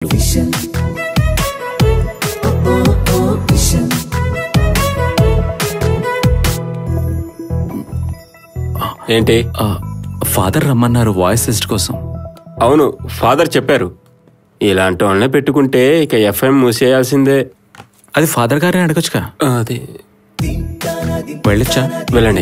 Vision ఓ ఓ విషన్ ఏంటి ఫాదర్ రమ్మన్నారు వాయిస్ టెస్ట్ కోసం అవును ఫాదర్ చెప్పారు ఇలాంటి వాళ్ళనే పెట్టుకుంటే ఇక ఎఫ్ఎం మూసేయాల్సిందే అది ఫాదర్ గారిని అడగొచ్చుగా అది వెళ్ళొచ్చా వెళ్ళండి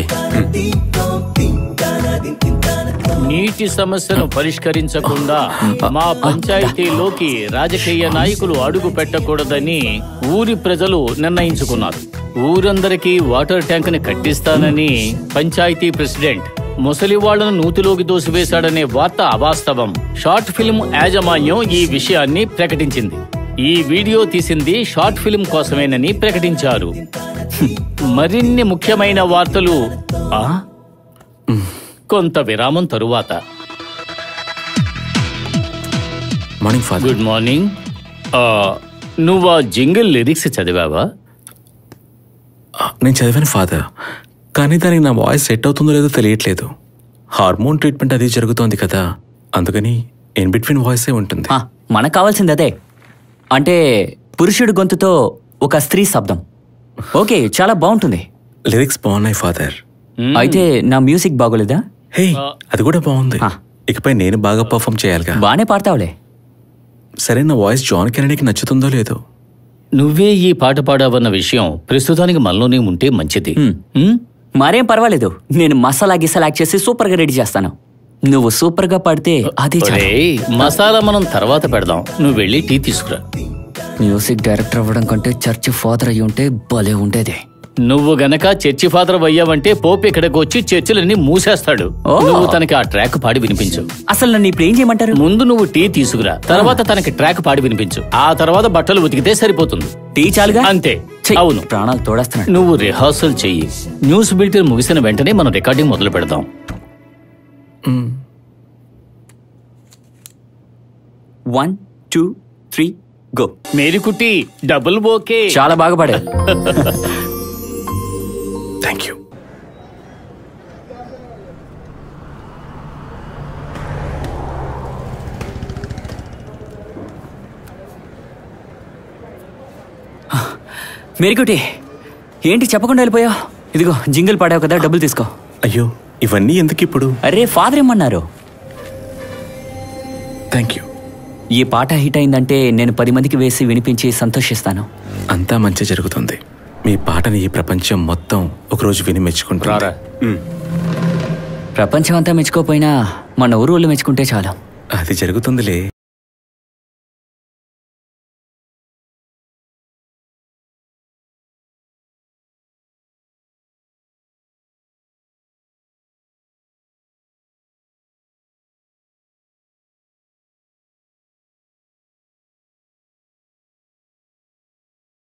నీటి సమస్యను పరిష్కరించకుండా మా పంచాయతీలోకి రాజకీయ నాయకులు అడుగు పెట్టకూడదని ఊరి ప్రజలు నిర్ణయించుకున్నారు ఊరందరికీ వాటర్ ట్యాంక్ ని కట్టిస్తానని పంచాయతీ ప్రెసిడెంట్ ముసలి వాళ్లను నూతిలోకి దోసివేశాడనే వార్త అవాస్తవం షార్ట్ ఫిల్మ్ యాజమాన్యం ఈ విషయాన్ని ప్రకటించింది ఈ వీడియో తీసింది షార్ట్ ఫిల్మ్ కోసమేనని ప్రకటించారు మరిన్ని ముఖ్యమైన వార్తలు ఆ కొంత విరామం తరువాత మార్నింగ్ ఫాదర్ గుడ్ మార్నింగ్ ఆ, నువ్వు ఆ జింగిల్ లిరిక్స్ చదివావా నేను చదివాను ఫాదర్ కానీ దానికి నా వాయిస్ సెట్ అవుతుందో లేదో తెలియట్లేదు హార్మోన్ ట్రీట్మెంట్ అది జరుగుతోంది కదా అందుకని ఇన్ బిట్వీన్ వాయిసే ఉంటుంది ఆ, మనకు కావాల్సింది అదే అంటే పురుషుడి గొంతుతో ఒక స్త్రీ శబ్దం ఓకే చాలా బాగుంటుంది లిరిక్స్ బాగున్నాయి ఫాదర్ అయితే నా మ్యూజిక్ బాగోలేదా హే అది కూడా బాగుంది ఆ. ఇకపై నేను బాగా పర్ఫామ్ చేయాలిగా బానే పాడతావులే సరే నా వాయిస్ జాన్ కెనడీకి నచ్చుతుందో లేదో నువ్వే ఈ పాట పాడావన్న విషయం ప్రస్తుతానికి మనలోనే ఉంటే మంచిది హ్మ్. హ్మ్? మరేం పర్వాలేదు నేను మసాలా గిసాలా యాక్ట్ చేసి సూపర్ గా రెడీ చేస్తాను నువ్వు సూపర్ గా పాడితే అదే చాలు. ఒరేయ్, మసాలా మనం తర్వాత పెడదాం నువ్వు వెళ్ళి టీ తీసుకురా మ్యూజిక్ డైరెక్టర్ అవ్వడం కంటే చర్చ్ ఫాదర్ అయ్యి ఉంటే భలే ఉండేది నువ్వు గనక చర్చి ఫాదర్ అయ్యావంటే పోపు ఇక్కడికి వచ్చి చర్చిలన్నీ మూసేస్తాడు ఓ. నువ్వు తనకి ఆ ట్రాక్ పాడి వినిపించు అసలు నన్ను ఇప్పుడు ఏం చేయమంటారు ముందు నువ్వు టీ తీసుకురా తర్వాత తనకి ట్రాక్ పాడి వినిపించు ఆ తర్వాత బట్టలు ఉతికితే సరిపోతుంది టీ చాలుగా అంతే ఛీ, అవును ప్రాణాలు తోడేస్తున్నాడు నువ్వు రిహార్సల్ చెయ్యి న్యూస్ బిల్టన్ ముగిసిన వెంటనే మనం రికార్డింగ్ మొదలు పెడదాం one two three go Marykutty double okay చాలా బాగా పాడారు థ్యాంక్ యూ మేరికుటి ఏంటి చెప్పకుండా వెళ్ళిపోయావు ఇదిగో జింగిల్ పాడావు కదా డబ్బులు తీసుకో అయ్యో ఇవన్నీ ఎందుకు ఇప్పుడు అరే ఫాదర్ ఏమన్నారు థ్యాంక్ యూ ఈ పాట హిట్ అయిందంటే నేను పది మందికి వేసి వినిపించి సంతోషిస్తాను అంతా మంచి జరుగుతుంది మీ పాటని ఈ ప్రపంచం మొత్తం ఒకరోజు విని మెచ్చుకుంటారా రారా ప్రపంచం అంతా మెచ్చుకోపోయినా మన ఊరు వాళ్ళు మెచ్చుకుంటే చాలు అది జరుగుతుందిలే